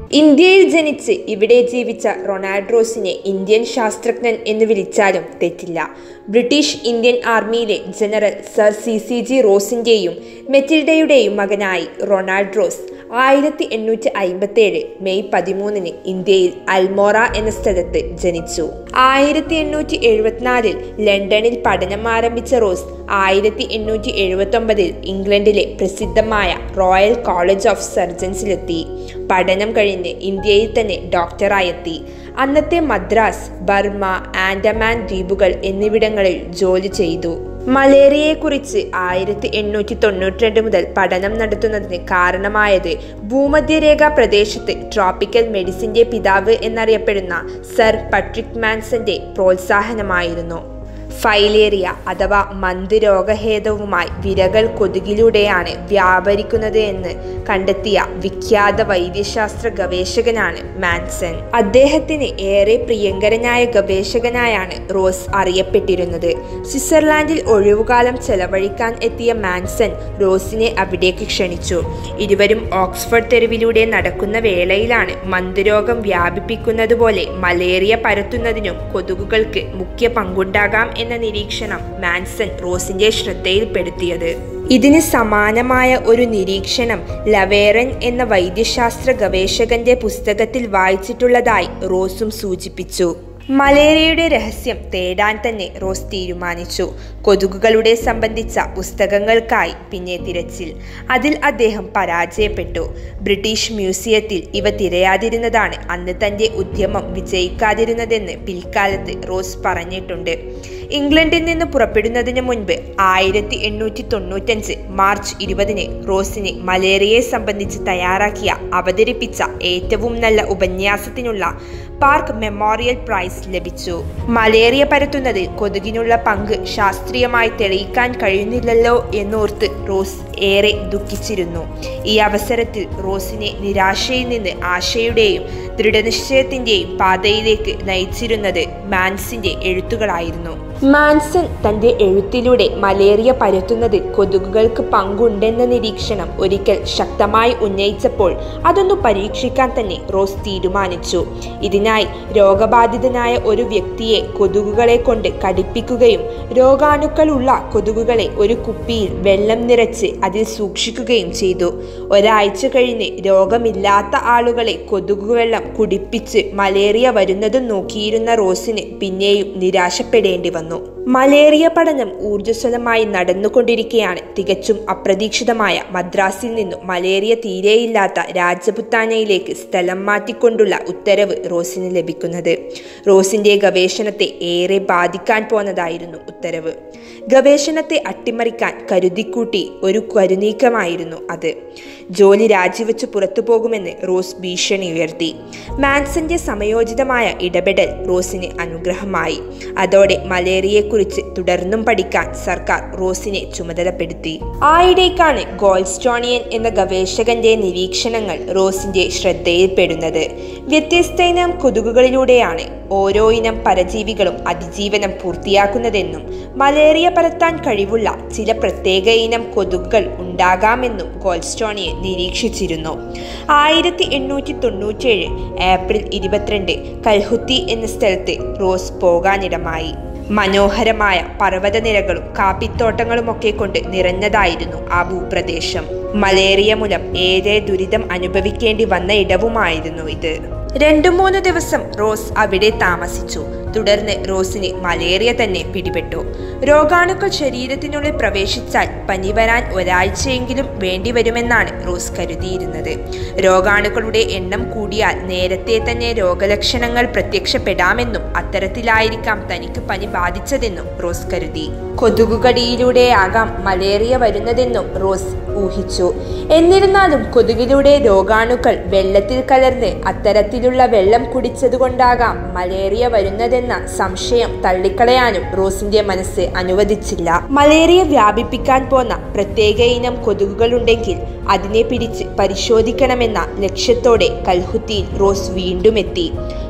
ഇന്ത്യയിൽ ജനിച്ച് ഇവിടെ ജീവിച്ച റൊണാൾഡ് റോസിനെ ഇന്ത്യൻ ശാസ്ത്രജ്ഞൻ എന്ന് വിളിച്ചാലും തെറ്റില്ല ബ്രിട്ടീഷ് ഇന്ത്യൻ ആർമിയിലെ general sir C C G റോസിൻ്റെയും മെറ്റിൽഡയുടെയും മകനായി റൊണാൾഡ് റോസ് ആയിരത്തി എണ്ണൂറ്റി അയിമ്പത്തേഴ് മെയ് പതിമൂന്നിന് ഇന്ത്യയിൽ അൽമോറ എന്ന സ്ഥലത്ത് ജനിച്ചു ആയിരത്തി എണ്ണൂറ്റി എഴുപത്തിനാലിൽ ലണ്ടനിൽ പഠനം ആരംഭിച്ച റോസ് ആയിരത്തി എണ്ണൂറ്റി എഴുപത്തൊമ്പതിൽ ഇംഗ്ലണ്ടിലെ പ്രസിദ്ധമായ റോയൽ കോളേജ് ഓഫ് സർജൻസിലെത്തി പഠനം കഴിഞ്ഞ് ഇന്ത്യയിൽ തന്നെ ഡോക്ടറായെത്തി അന്നത്തെ മദ്രാസ് ബർമ ആൻഡമാൻ ദ്വീപുകൾ എന്നിവിടങ്ങളിൽ ജോലി ചെയ്തു മലേറിയയെക്കുറിച്ച് ആയിരത്തി എണ്ണൂറ്റി തൊണ്ണൂറ്റി രണ്ട് മുതൽ പഠനം നടത്തുന്നതിന് കാരണമായത് ഭൂമധ്യരേഖ പ്രദേശത്ത് ട്രോപ്പിക്കൽ മെഡിസിന്റെ പിതാവ് എന്നറിയപ്പെടുന്ന സർ പട്രിക് മാൻസന്റെ പ്രോത്സാഹനമായിരുന്നു ഫൈലേറിയ അഥവാ മന്ത് രോഗഹേതുവുമായി വിരകൾ കൊതുകിലൂടെയാണ് വ്യാപരിക്കുന്നത് എന്ന് കണ്ടെത്തിയ വിഖ്യാത വൈദ്യശാസ്ത്ര ഗവേഷകനാണ് മാൻസൺ അദ്ദേഹത്തിന് ഏറെ പ്രിയങ്കരനായ ഗവേഷകനായാണ് റോസ് അറിയപ്പെട്ടിരുന്നത് സ്വിറ്റ്സർലാൻഡിൽ ഒഴിവുകാലം ചെലവഴിക്കാൻ എത്തിയ മാൻസൺ റോസിനെ അവിടേക്ക് ക്ഷണിച്ചു ഇരുവരും ഓക്സ്ഫോർഡ് തെരുവിലൂടെ നടക്കുന്ന വേളയിലാണ് മന്ദരോഗം വ്യാപിപ്പിക്കുന്നത് പോലെ മലേറിയ പരത്തുന്നതിനും കൊതുകുകൾക്ക് മുഖ്യ പങ്കുണ്ടാകാം എന്ന നിരീക്ഷണം മാൻസൺ റോസിന്റെ ശ്രദ്ധയിൽപ്പെടുത്തിയത് ഇതിന് സമാനമായ ഒരു നിരീക്ഷണം ലവേറൻ എന്ന വൈദ്യശാസ്ത്ര ഗവേഷകന്റെ പുസ്തകത്തിൽ വായിച്ചിട്ടുള്ളതായി റോസും സൂചിപ്പിച്ചു മലേറിയയുടെ രഹസ്യം തേടാൻ തന്നെ റോസ് തീരുമാനിച്ചു കൊതുകുകളുടെ സംബന്ധിച്ച പുസ്തകങ്ങൾക്കായി പിന്നെ തിരച്ചിൽ അതിൽ അദ്ദേഹം പരാജയപ്പെട്ടു ബ്രിട്ടീഷ് മ്യൂസിയത്തിൽ ഇവ തിരയാതിരുന്നതാണ് അന്ന് തന്റെ ഉദ്യമം വിജയിക്കാതിരുന്നതെന്ന് പിൽക്കാലത്ത് റോസ് പറഞ്ഞിട്ടുണ്ട് ഇംഗ്ലണ്ടിൽ നിന്ന് പുറപ്പെടുന്നതിന് മുൻപ് ആയിരത്തി എണ്ണൂറ്റി തൊണ്ണൂറ്റഞ്ച് മാർച്ച് ഇരുപതിന് റോസിന് മലേറിയയെ സംബന്ധിച്ച് തയ്യാറാക്കിയ അവതരിപ്പിച്ച ഏറ്റവും നല്ല ഉപന്യാസത്തിനുള്ള പാർക്ക് മെമ്മോറിയൽ പ്രൈസ് ലഭിച്ചു മലേറിയ പരത്തുന്നതിൽ കൊതുകിനുള്ള പങ്ക് ശാസ്ത്രീയമായി തെളിയിക്കാൻ കഴിയുന്നില്ലല്ലോ എന്നോർത്ത് റോസ് ഏറെ ദുഃഖിച്ചിരുന്നു ഈ അവസരത്തിൽ റോസിനെ നിരാശയിൽ നിന്ന് ആശയുടെയും ദൃഢനിശ്ചയത്തിന്റെയും പാതയിലേക്ക് നയിച്ചിരുന്നത് മാൻസിന്റെ എഴുത്തുകളായിരുന്നു മാൻസൺ തന്റെ എഴുത്തിലൂടെ മലേറിയ പരത്തുന്നതിൽ കൊതുകുകൾക്ക് പങ്കുണ്ടെന്ന നിരീക്ഷണം ഒരിക്കൽ ശക്തമായി ഉന്നയിച്ചപ്പോൾ അതൊന്നു പരീക്ഷിക്കാൻ തന്നെ റോസ് തീരുമാനിച്ചു ഇതിനായി രോഗബാധിതനായ ഒരു വ്യക്തിയെ കൊതുകുകളെ കൊണ്ട് കടിപ്പിക്കുകയും രോഗാണുക്കളുള്ള കൊതുകുകളെ ഒരു കുപ്പിയിൽ വെള്ളം നിറച്ച് അതിൽ സൂക്ഷിക്കുകയും ചെയ്തു ഒരാഴ്ച കഴിഞ്ഞ് രോഗമില്ലാത്ത ആളുകളെ കൊതുകുവെള്ളം കുടിപ്പിച്ച് മലേറിയ വരുന്നതും നോക്കിയിരുന്ന റോസിന് പിന്നെയും നിരാശപ്പെടേണ്ടി വന്നു മലേറിയ പഠനം ഊർജ്ജസ്വലമായി നടന്നുകൊണ്ടിരിക്കെയാണ് തികച്ചും അപ്രതീക്ഷിതമായ മദ്രാസിൽ നിന്നും മലേറിയ തീരെയില്ലാത്ത രാജപുത്താനയിലേക്ക് സ്ഥലം മാറ്റിക്കൊണ്ടുള്ള ഉത്തരവ് റോസിന് ലഭിക്കുന്നത് റോസിന്റെ ഗവേഷണത്തെ ഏറെ ബാധിക്കാൻ പോന്നതായിരുന്നു ഉത്തരവ് ഗവേഷണത്തെ അട്ടിമറിക്കാൻ കരുതിക്കൂട്ടി ഒരു കരുനീക്കമായിരുന്നു അത് ജോലി രാജിവെച്ച് പുറത്തു പോകുമെന്ന് റോസ് ഭീഷണി ഉയർത്തി മാൻസന്റെ സമയോചിതമായ ഇടപെടൽ റോസിന് അനുഗ്രഹമായി അതോടെ മലേറിയയെക്കുറിച്ച് തുടർന്നും പഠിക്കാൻ സർക്കാർ റോസിനെ ചുമതലപ്പെടുത്തി ആയിടേക്കാണ് ഗോൾസ്റ്റോണിയൻ എന്ന ഗവേഷകന്റെ നിരീക്ഷണങ്ങൾ റോസിന്റെ ശ്രദ്ധയിൽപ്പെടുന്നത് വ്യത്യസ്ത ഇനം കൊതുകുകളിലൂടെയാണ് ഓരോ ഇനം പരജീവികളും അതിജീവനം പൂർത്തിയാക്കുന്നതെന്നും മലേറിയ പരത്താൻ കഴിവുള്ള ചില പ്രത്യേക ഇനം കൊതുകുകൾ ഉണ്ടാകാമെന്നും ഗോൾസ്റ്റോണിയൻ നിരീക്ഷിച്ചിരുന്നു ആയിരത്തി എണ്ണൂറ്റി തൊണ്ണൂറ്റേഴ് ഏപ്രിൽ ഇരുപത്തിരണ്ട് കൽഹുത്തി എന്ന സ്ഥലത്ത് റോസ് പോകാനിടമായി മനോഹരമായ പർവ്വതനിരകളും കാപ്പിത്തോട്ടങ്ങളുമൊക്കെ കൊണ്ട് നിറഞ്ഞതായിരുന്നു ആ ഭൂപ്രദേശം മലേറിയ മൂലം ഏറെ ദുരിതം അനുഭവിക്കേണ്ടി വന്ന ഇടവുമായിരുന്നു ഇത് രണ്ടു മൂന്ന് ദിവസം റോസ് അവിടെ താമസിച്ചു തുടർന്ന് റോസിന് മലേറിയ തന്നെ പിടിപെട്ടു രോഗാണുക്കൾ ശരീരത്തിനുള്ളിൽ പ്രവേശിച്ചാൽ പനി വരാൻ ഒരാഴ്ചയെങ്കിലും വേണ്ടിവരുമെന്നാണ് റോസ് കരുതിയിരുന്നത് രോഗാണുക്കളുടെ എണ്ണം കൂടിയാൽ നേരത്തെ തന്നെ രോഗലക്ഷണങ്ങൾ പ്രത്യക്ഷപ്പെടാമെന്നും അത്തരത്തിലായിരിക്കാം തനിക്ക് പനി ബാധിച്ചതെന്നും റോസ് കരുതി കൊതുകുകടിയിലൂടെയാകാം മലേറിയ വരുന്നതെന്നും റോസ് ഊഹിച്ചു എന്നിരുന്നാലും കൊതുകിലൂടെ രോഗാണുക്കൾ വെള്ളത്തിൽ കലർന്ന് അത്തരത്തിലുള്ള വെള്ളം കുടിച്ചതുകൊണ്ടാകാം മലേറിയ വരുന്നതെന്ന സംശയം തള്ളിക്കളയാനും റോസിന്റെ മനസ്സ് അനുവദിച്ചില്ല മലേറിയ വ്യാപിപ്പിക്കാൻ പോന്ന പ്രത്യേക ഇനം കൊതുകുകളുണ്ടെങ്കിൽ അതിനെ പിടിച്ച് പരിശോധിക്കണമെന്ന ലക്ഷ്യത്തോടെ കൽഹുത്തിയിൽ റോസ് വീണ്ടും എത്തി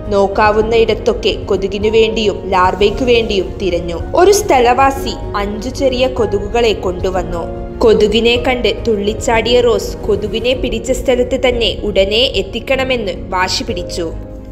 നോക്കാവുന്നയിടത്തൊക്കെ കൊതുകിനു വേണ്ടിയും ലാർവയ്ക്കു വേണ്ടിയും തിരഞ്ഞു ഒരു സ്ഥലവാസി അഞ്ചു ചെറിയ കൊതുകുകളെ കൊണ്ടുവന്നു കൊതുകിനെ കണ്ട് തുള്ളിച്ചാടിയ റോസ് കൊതുകിനെ പിടിച്ച സ്ഥലത്ത് തന്നെ ഉടനെ എത്തിക്കണമെന്ന് വാശി പിടിച്ചു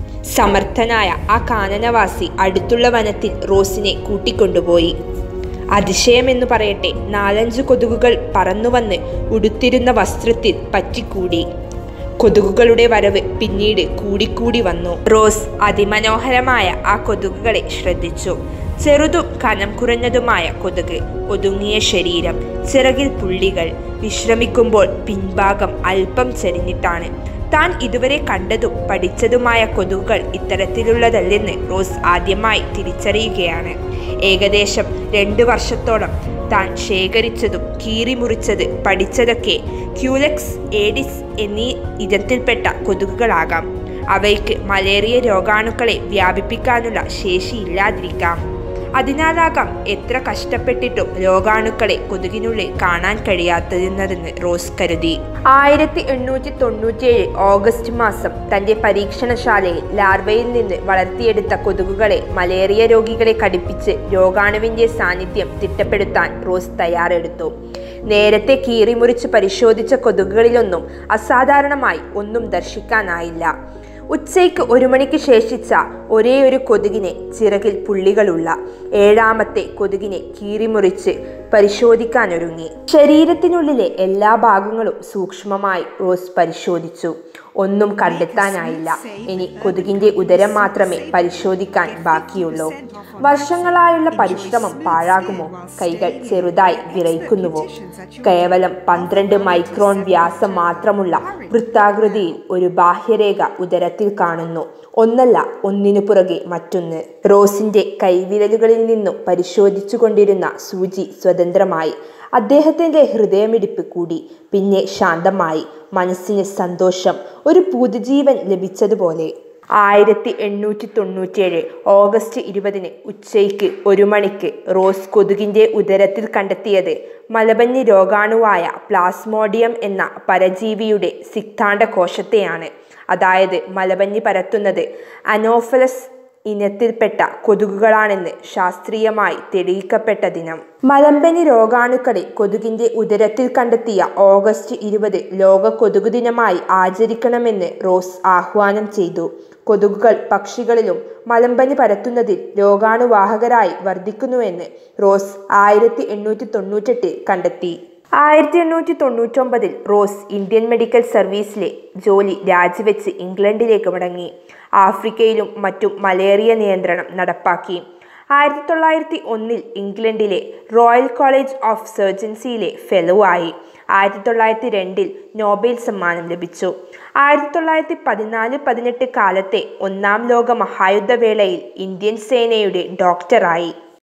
സമർത്ഥനായ ആ കാനനവാസി അടുത്തുള്ള വനത്തിൽ റോസിനെ കൂട്ടിക്കൊണ്ടുപോയി അതിശയമെന്നു പറയട്ടെ നാലഞ്ച് കൊതുകുകൾ പറന്നുവന്ന് ഉടുത്തിരുന്ന വസ്ത്രത്തിൽ പറ്റിക്കൂടി കൊതുകുകളുടെ വരവ് പിന്നീട് കൂടിക്കൂടി വന്നു റോസ് അതിമനോഹരമായ ആ കൊതുകുകളെ ശ്രദ്ധിച്ചു ചെറുതും കനം കുറഞ്ഞതുമായ കൊതുക് ഒതുങ്ങിയ ശരീരം ചിറകിൽ പുള്ളികൾ വിശ്രമിക്കുമ്പോൾ പിൻഭാഗം അല്പം ചരിഞ്ഞിട്ടാണ് താൻ ഇതുവരെ കണ്ടതും പഠിച്ചതുമായ കൊതുകുകൾ ഇത്തരത്തിലുള്ളതല്ലെന്ന് റോസ് ആദ്യമായി തിരിച്ചറിയുകയാണ് ഏകദേശം രണ്ടു വർഷത്തോളം താൻ ശേഖരിച്ചതും കീറിമുറിച്ചത് പഠിച്ചതൊക്കെ ക്യൂലക്സ് ഏഡിസ് എന്നീ ഇനത്തിൽപ്പെട്ട കൊതുകുകളാകാം അവയ്ക്ക് മലേറിയ രോഗാണുക്കളെ വ്യാപിപ്പിക്കാനുള്ള ശേഷിയില്ലാതിരിക്കാം അതിനാലാകാം എത്ര കഷ്ടപ്പെട്ടിട്ടും രോഗാണുക്കളെ കൊതുകിനുള്ളിൽ കാണാൻ കഴിയാത്തതെന്നതെന്ന് റോസ് കരുതി ആയിരത്തി എണ്ണൂറ്റി തൊണ്ണൂറ്റിയേഴ് ഓഗസ്റ്റ് മാസം തന്റെ പരീക്ഷണശാലയിൽ ലാർവയിൽ നിന്ന് വളർത്തിയെടുത്ത കൊതുകുകളെ മലേറിയ രോഗികളെ കടിപ്പിച്ച് രോഗാണുവിന്റെ സാന്നിധ്യം തിട്ടപ്പെടുത്താൻ റോസ് തയ്യാറെടുത്തു നേരത്തെ കീറിമുറിച്ച് പരിശോധിച്ച കൊതുകുകളിലൊന്നും അസാധാരണമായി ഒന്നും ദർശിക്കാനായില്ല ഉച്ചയ്ക്ക് ഒരു മണിക്ക് ശേഷിച്ച ഒരേ ഒരു കൊതുകിനെ ചിറകിൽ പുള്ളികളുള്ള ഏഴാമത്തെ കൊതുകിനെ കീറിമുറിച്ച് പരിശോധിക്കാനൊരുങ്ങി ശരീരത്തിനുള്ളിലെ എല്ലാ ഭാഗങ്ങളും സൂക്ഷ്മമായി റോസ് പരിശോധിച്ചു ഒന്നും കണ്ടെത്താനായില്ല ഇനി കൊതുകിന്റെ ഉദരം മാത്രമേ പരിശോധിക്കാൻ ബാക്കിയുള്ളൂ വർഷങ്ങളായുള്ള പരിശ്രമം പാഴാകുമോ കൈകൾ ചെറുതായി വിറയ്ക്കുന്നുവോ കേവലം പന്ത്രണ്ട് മൈക്രോൺ വ്യാസം മാത്രമുള്ള വൃത്താകൃതിയിൽ ഒരു ബാഹ്യരേഖ ഉദരത്തിൽ കാണുന്നു ഒന്നല്ല ഒന്നിനു പുറകെ മറ്റൊന്ന് റോസിന്റെ കൈവിരലുകളിൽ നിന്നും പരിശോധിച്ചു കൊണ്ടിരുന്ന സൂചി സ്വതന്ത്രമായി അദ്ദേഹത്തിന്റെ ഹൃദയമിടിപ്പ് കൂടി പിന്നെ ശാന്തമായി മനസ്സിന് സന്തോഷം ഒരു പുതുജീവൻ ലഭിച്ചതുപോലെ ആയിരത്തി എണ്ണൂറ്റി തൊണ്ണൂറ്റിയേഴ് ഓഗസ്റ്റ് ഇരുപതിന് ഉച്ചയ്ക്ക് ഒരു മണിക്ക് റോസ് കൊതുകിന്റെ ഉദരത്തിൽ കണ്ടെത്തിയത് മലബഞ്ഞി രോഗാണുവായ പ്ലാസ്മോഡിയം എന്ന പരജീവിയുടെ സിക്താണ്ഡ കോശത്തെയാണ് അതായത് മലബഞ്ഞി പരത്തുന്നത് അനോഫലസ് ഇനത്തിൽപ്പെട്ട കൊതുകുകളാണെന്ന് ശാസ്ത്രീയമായി തെളിയിക്കപ്പെട്ട ദിനം മലമ്പനി രോഗാണുക്കളെ കൊതുകിന്റെ ഉദരത്തിൽ കണ്ടെത്തിയ ഓഗസ്റ്റ് ഇരുപത് ലോക കൊതുകു ദിനമായി ആചരിക്കണമെന്ന് റോസ് ആഹ്വാനം ചെയ്തു കൊതുകുകൾ പക്ഷികളിലും മലമ്പനി പരത്തുന്നതിൽ രോഗാണുവാഹകരായി വർദ്ധിക്കുന്നുവെന്ന് റോസ് ആയിരത്തി എണ്ണൂറ്റി തൊണ്ണൂറ്റെട്ടിൽ കണ്ടെത്തി ആയിരത്തി എണ്ണൂറ്റി തൊണ്ണൂറ്റൊമ്പതിൽ റോസ് ഇന്ത്യൻ മെഡിക്കൽ സർവീസിലെ ജോലി രാജിവെച്ച് ഇംഗ്ലണ്ടിലേക്ക് മടങ്ങി ആഫ്രിക്കയിലും മറ്റും മലേറിയ നിയന്ത്രണം നടപ്പാക്കി ആയിരത്തി തൊള്ളായിരത്തി ഒന്നിൽ ഇംഗ്ലണ്ടിലെ റോയൽ കോളേജ് ഓഫ് സർജൻസിയിലെ ഫെലോ ആയി ആയിരത്തി തൊള്ളായിരത്തി രണ്ടിൽ നോബൽ സമ്മാനം ലഭിച്ചു ആയിരത്തി തൊള്ളായിരത്തി പതിനാല് പതിനെട്ട് കാലത്തെ ഒന്നാം ലോക മഹായുദ്ധവേളയിൽ ഇന്ത്യൻ സേനയുടെ ഡോക്ടറായി